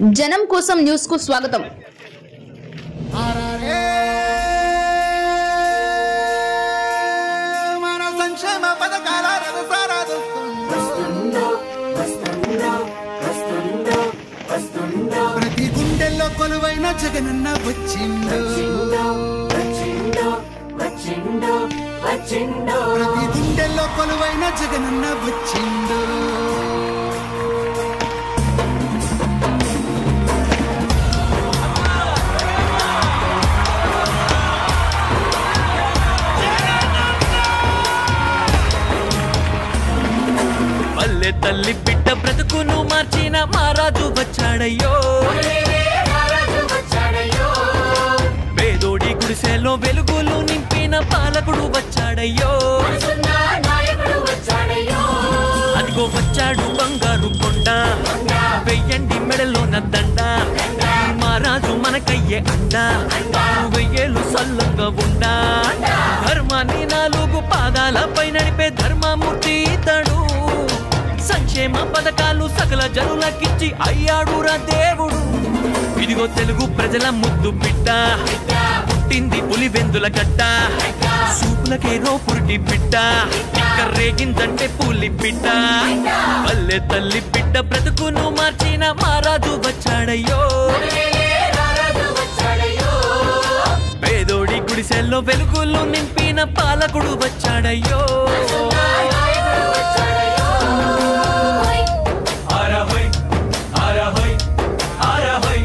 జనం కోసం న్యూస్ కు స్వాగతం మన సంక్షేమ పథకాల రథసారా ప్రతి గుండెల్లో కొలువైన జగనన్న వచ్చిండు ప్రతి గుండెల్లో కొలువైన జగనన్న వచ్చిండు పల్లె తల్లి బిడ్డ బ్రతుకును మార్చిన మహారాజు వచ్చాడయ్యో పేదోడి గుడిసెలో వెలుగులు నింపిన పాలకుడు వచ్చాడయ్యో అదిగో వచ్చాడు బంగారు కొండ వెయ్యండి మెడలో దండ మహారాజు మనకయ్యే అండ వెయ్యేలు సల్లంగా ఉండా ధర్మాన్ని నాలుగు పాదాలపై నడిపే ధర్మమూర్తి ఇతడు సంక్షేమ పథకాలు సకల జనులకిచ్చి అయ్యాడురా దేవుడు ఇదిగో తెలుగు ప్రజల ముద్దు బిడ్డ పుట్టింది పులి వెందుల గడ్డ సూపులకే రోపురుటి బిడ్డ ఇక్క రేగిందంటే పులి బిడ్డ పల్లె తల్లి బిడ్డ బ్రతుకును మార్చిన మహారాజు వచ్చాడయ్యో పేదోడి గుడిసెల్లో వెలుగులు నింపిన పాలకుడు వచ్చాడయ్యో ఆరహోయ్ ఆరహోయ్ ఆరహోయ్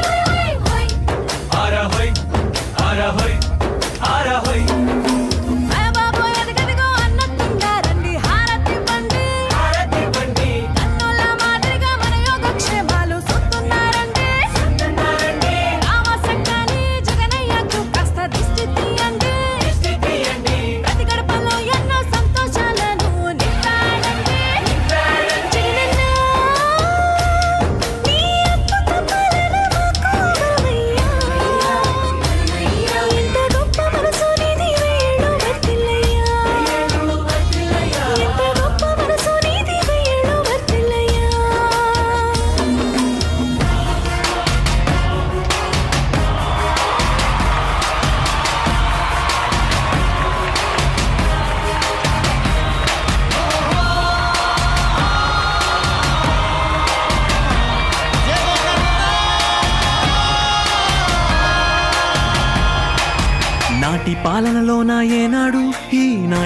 ఆరహోయ్ ఆరహోయ్ ఆరహోయ్ బాబోయ్ అదిగదిగో అన్నట్టుండారండి హారతివ్వండి కన్నుల మాదిరిగా మన యోగక్షేమాలు చూస్తున్నారండి రామసక్కాని జగనయ్యకు కాస్త దిష్టి తీయండి ప్రతి గడపలో ఎన్నో సంతోషాలను నింపాడండి జగనన్న, నీ అద్భుత పాలన మాకు వరమయ్యా. ఎంత గొప్ప మనసు నీది వేణు వర్తిల్లయ్యా. ఎంత గొప్ప మనసు నీది వేణు వర్తిల్లయ్యా. నాటి పాలనలోన ఏనాడు ఈ నాటి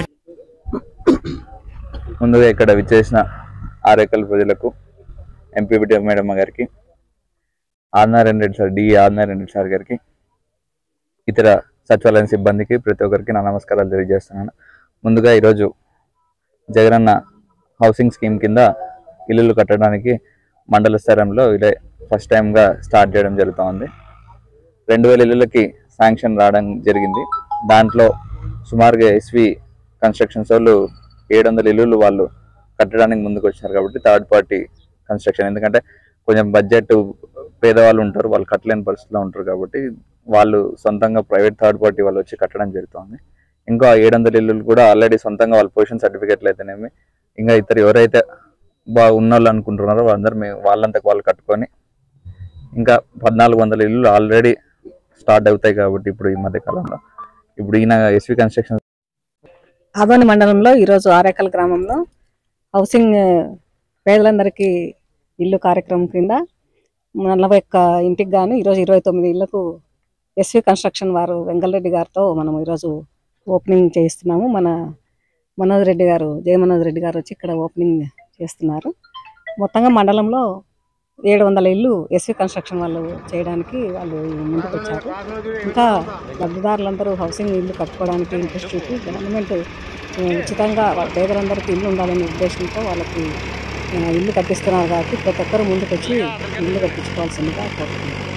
ముందుగా ఇక్కడ విచ్చేసిన ఆరేకల్ ప్రజలకు ఎంపీబిటి మేడమ్మ గారికి ఆర్నారాయణ రెడ్డి సార్ డి ఆర్నారాయణ రెడ్డి సార్ గారికి ఇతర సచివాలయం సిబ్బందికి ప్రతి ఒక్కరికి నా నమస్కారాలు తెలియజేస్తున్నాను ముందుగా ఈరోజు జగనన్న హౌసింగ్ స్కీమ్ కింద ఇల్లులు కట్టడానికి మండల స్థాయిలో ఇదే ఫస్ట్ టైంగా స్టార్ట్ చేయడం జరుగుతోంది రెండు వేల ఇల్లులకి శాంక్షన్ రావడం జరిగింది దాంట్లో సుమారుగా ఎస్వి కన్స్ట్రక్షన్స్ వాళ్ళు ఏడు వందల ఇల్లులు వాళ్ళు కట్టడానికి ముందుకు వచ్చారు కాబట్టి థర్డ్ పార్టీ కన్స్ట్రక్షన్ ఎందుకంటే కొంచెం బడ్జెట్ పేదవాళ్ళు ఉంటారు వాళ్ళు కట్టలేని పరిస్థితిలో ఉంటారు కాబట్టి వాళ్ళు సొంతంగా ప్రైవేట్ థర్డ్ పార్టీ వాళ్ళు వచ్చి కట్టడం జరుగుతుంది ఇంకా ఏడు వందల ఇల్లులు కూడా ఆల్రెడీ సొంతంగా వాళ్ళ పొజిషన్ సర్టిఫికేట్లు అయితేనేమి ఇంకా ఇతరు ఎవరైతే బాగా ఉన్నోళ్ళు అనుకుంటున్నారో వాళ్ళందరూ మేము వాళ్ళంతకు వాళ్ళు కట్టుకొని ఇంకా పద్నాలుగు వందల ఇల్లు ఆల్రెడీ స్టార్ట్ అవుతాయి కాబట్టి ఇప్పుడు ఈ మధ్య కాలంలో ఇప్పుడు ఈయన ఎస్వి కన్స్ట్రక్షన్ ఆదోని మండలంలో ఈరోజు ఆరేకల్ గ్రామంలో హౌసింగ్ ఆ, పేదలందరికీ ఇల్లు కార్యక్రమం కింద నలభై ఒక్క ఇంటికి గాను ఈరోజు ఇరవై తొమ్మిది ఇళ్లకు ఎస్వి కన్స్ట్రక్షన్ వారు వెంకటరెడ్డి గారితో మనం ఈరోజు ఓపెనింగ్ చేయిస్తున్నాము మన మనోజ్ రెడ్డి గారు జయ మనోజ్ రెడ్డి గారు వచ్చి ఇక్కడ ఓపెనింగ్ చేస్తున్నారు మొత్తంగా మండలంలో ఏడు వందల ఇల్లు ఎస్వి కన్స్ట్రక్షన్ వాళ్ళు చేయడానికి వాళ్ళు ముందుకు వచ్చారు ఇంకా లబ్ధిదారులందరూ హౌసింగ్ ఇల్లు కట్టుకోవడానికి ఇంట్రెస్ట్ చూపి గవర్నమెంట్ ఆ, ఉచితంగా వాళ్ళ పేదలందరికీ ఇల్లు ఉండాలనే ఉద్దేశంతో వాళ్ళకి ఆ, ఇల్లు కట్టిస్తున్నారు కాబట్టి ప్రతి ఒక్కరు ముందుకు వచ్చి ఇల్లు కట్టించుకోవాల్సిందిగా కోరుతున్నాను